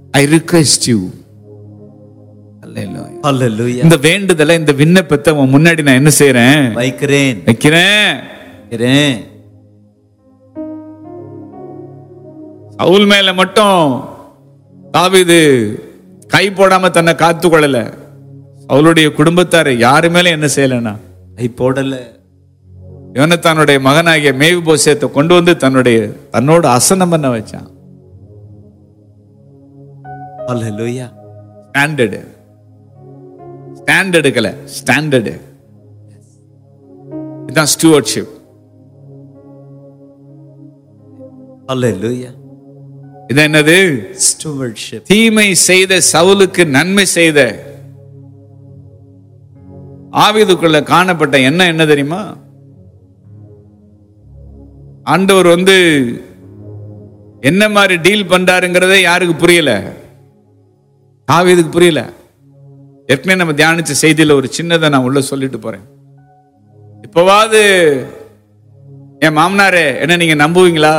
I request you Hallelujah. இந்த வேண்டுதலை இந்த விண்ணப்பத்தை உன் முன்னாடி நான் என்ன செய்யறேன் வைக்கிறேன் வைக்கிறேன் வைக்கிறேன் சவுல் மேல மட்டும் தாவீது கை போடாம தன்னை காத்து கொள்ளல அவளுடைய குடும்பத்தார் யாரு மேல என்ன செய்யலனா கை போடல யோனத்தானுடைய மகனாகிய மேவி போசியத்தை கொண்டு வந்து தன்னுடைய தன்னோட அசனம் பண்ண வச்சான் Hallelujah. ஸ்டாண்டர்டு ஸ்டாண்ட் எடுக்கல ஸ்டாண்டர்டு இதுதான் ஸ்டூவர்ட்ஷிப் Hallelujah. இது என்னது Stewardship. தீமை செய்த சவுலுக்கு நன்மை செய்த ஆவிதுக்குள்ள காணப்பட்ட எண்ணம் என்ன தெரியுமா ஆண்டவர் வந்து என்ன மாதிரி டீல் பண்றாருங்கிறதே யாருக்கு புரியல ஆவிதுக்கு புரியல ஏற்கனவே நம்ம தியானிச்ச செய்தியில ஒரு சின்னதை நான் உள்ள சொல்லிட்டு போறேன் இப்பவாவது என் மாமனாரே என்ன நீங்க நம்புவீங்களா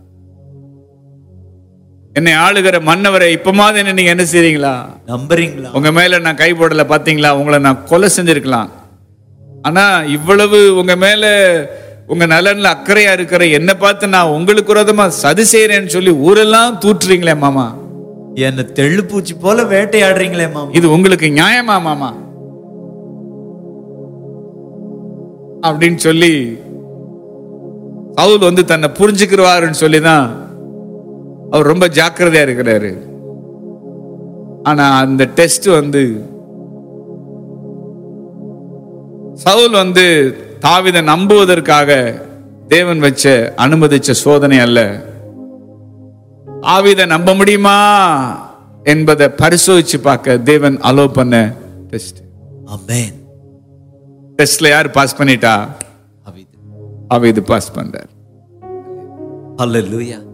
என்னை ஆளுகிற மன்னவரை இப்பமாவது என்ன நீங்க என்ன செய்றீங்களா நம்புறீங்களா உங்க மேல நான் கை போடல பாத்தீங்களா உங்களை நான் கொலை செஞ்சிருக்கலாம் ஆனா இவ்வளவு உங்க மேல உங்க நலன்ல அக்கறையா இருக்கிற என்ன பார்த்து நான் உங்களுக்கு விரோதமா சதி செய்யறேன்னு சொல்லி ஊரெல்லாம் தூற்றுறீங்களே மாமா என்ன தெள்ளுப்பூச்சி போல வேட்டையாடுறீங்களே மாமா இது உங்களுக்கு நியாயமா மாமா அப்படின்னு சொல்லி சவுல் வந்து தன்னை புரிஞ்சுக்கிறவாருன்னு சொல்லி தான் அவர் ரொம்ப ஜாக்கிரதையா இருக்கிறாரு ஆனா அந்த டெஸ்ட் வந்து சவுல் வந்து தாவிதை நம்புவதற்காக தேவன் வச்ச அனுமதிச்ச சோதனை அல்ல தாவீதை நம்ப முடியுமா என்பதை பரிசோதிச்சு பார்க்க தேவன் அலோ பண்ண டெஸ்ட் Amen. டெஸ்ட்ல யார் பாஸ் பண்ணிட்டா அவிது. தாவீது பாஸ் பண்றார் Hallelujah.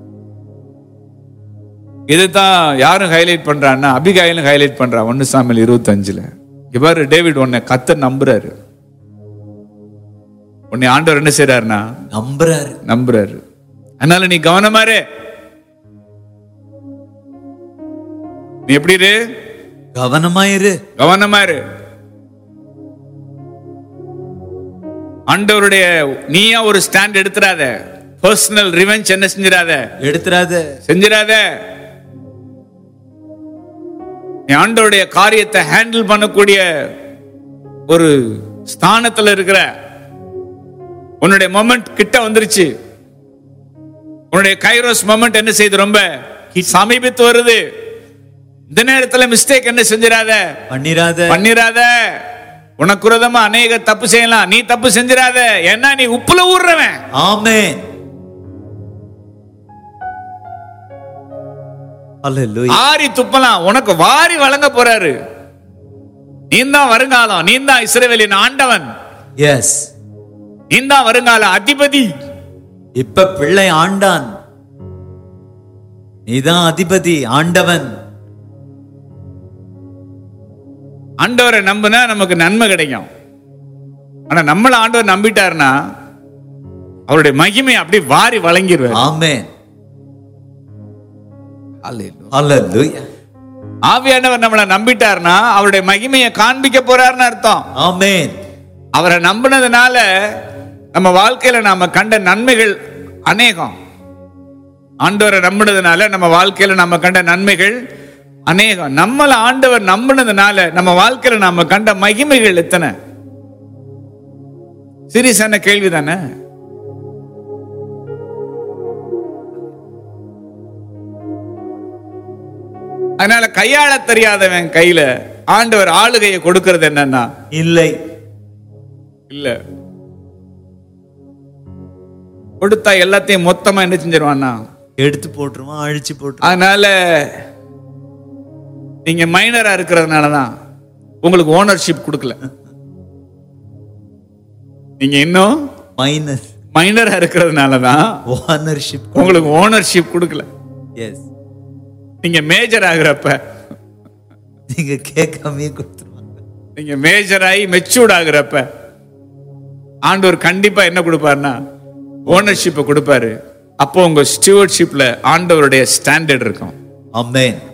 இதுதான் யாரும் ஹைலைட் பண்றான்னா அபிகாயிலும் ஹைலைட் பண்றா ஒன்னு சாமியில் இருபத்தஞ்சுல இவர் டேவிட் உன்னை கத்த நம்புறாரு உன்னை ஆண்டவர் என்ன செய்றாருன்னா நம்புறாரு நம்புறாரு அதனால நீ கவனமாரு நீ எப்படி இரு கவனமாயிரு கவனமாரு ஆண்டவருடைய நீயா ஒரு ஸ்டாண்ட் எடுத்துறாத பர்சனல் ரிவெஞ்ச் என்ன செஞ்சிடாத எடுத்துறாத செஞ்சிடாத நீ ஆண்டவருடைய காரியத்தை ஹேண்டில் பண்ணக்கூடிய ஒரு ஸ்தானத்துல இருக்கிற உன்னுடைய மொமெண்ட் கிட்ட வந்துருச்சு உன்னுடைய கைரோஸ் மொமெண்ட் என்ன செய்யுது ரொம்ப சமீபத்து வருது இந்த நேரத்துல மிஸ்டேக் என்ன செஞ்சிடாத பண்ணிராத பண்ணிராத உனக்கு விரோதமா அநேக தப்பு செய்யலாம் நீ தப்பு செஞ்சிடாத ஏன்னா நீ உப்புல ஊர்றவன் ஆமென் Hallelujah. ஆரி துப்பலாம் உனக்கு வாரி வழங்க போறாரு நீ தான் வருங்காலம் நீ தான் இஸ்ரவேலின் ஆண்டவன் Yes. நீ தான் வருங்கால அதிபதி இப்ப பிள்ளை ஆண்டான் நீதான் அதிபதி ஆண்டவன் ஆண்டவரை நம்பினா நமக்கு நன்மை கிடைக்கும் ஆனா நம்மள ஆண்டவர் நம்பிட்டாருன்னா அவருடைய மகிமை அப்படியே வாரி வழங்கிடுவார் ஆமென் Hallelujah. ஆவியானவர் நம்மளை நம்பிட்டாருன்னா அவருடைய மகிமையை காண்பிக்க போறாருன்னு அர்த்தம் ஆமென் அவரை நம்பினதுனால நம்ம வாழ்க்கையில நாம கண்ட நன்மைகள் அநேகம் ஆண்டவரை நம்பினதுனால நம்ம வாழ்க்கையில நம்ம கண்ட நன்மைகள் அநேகம் நம்மள ஆண்டவர் நம்பினதுனால நம்ம வாழ்க்கையில நாம கண்ட மகிமைகள் எத்தனை சீரியஸான கேள்வி தானே அதனால கையாள தெரியாதவன் கையில ஆண்டவர் ஆளுகையை கொடுக்கிறது என்னன்னா இல்லை இல்ல கொடுத்தா எல்லாத்தையும் மொத்தமா என்ன செஞ்சிருவான்னா எடுத்து போட்டுருவான் அழிச்சு போட்டுருவான் அதனால நீங்க மைனரா இருக்கிறதுனால தான் உங்களுக்கு ஓனர்ஷிப் கொடுக்கல நீங்க இன்னும் மைனஸ் மைனரா இருக்கிறதுனால தான் ஓனர்ஷிப் உங்களுக்கு ஓனர்ஷிப் கொடுக்கல எஸ் நீங்க மேஜர் ஆகுறப்ப நீங்க கேட்காமயே கொடுத்துருவாங்க நீங்க மேஜர் ஆகி மெச்சூர்ட் ஆகுறப்ப ஆண்டவர் கண்டிப்பா என்ன கொடுப்பாருன்னா ஓனர்ஷிப்பை கொடுப்பாரு அப்போ உங்க ஸ்டூவர்ட்ஷிப்ல ஆண்டவருடைய ஸ்டாண்டர்ட் இருக்கும் ஆமென்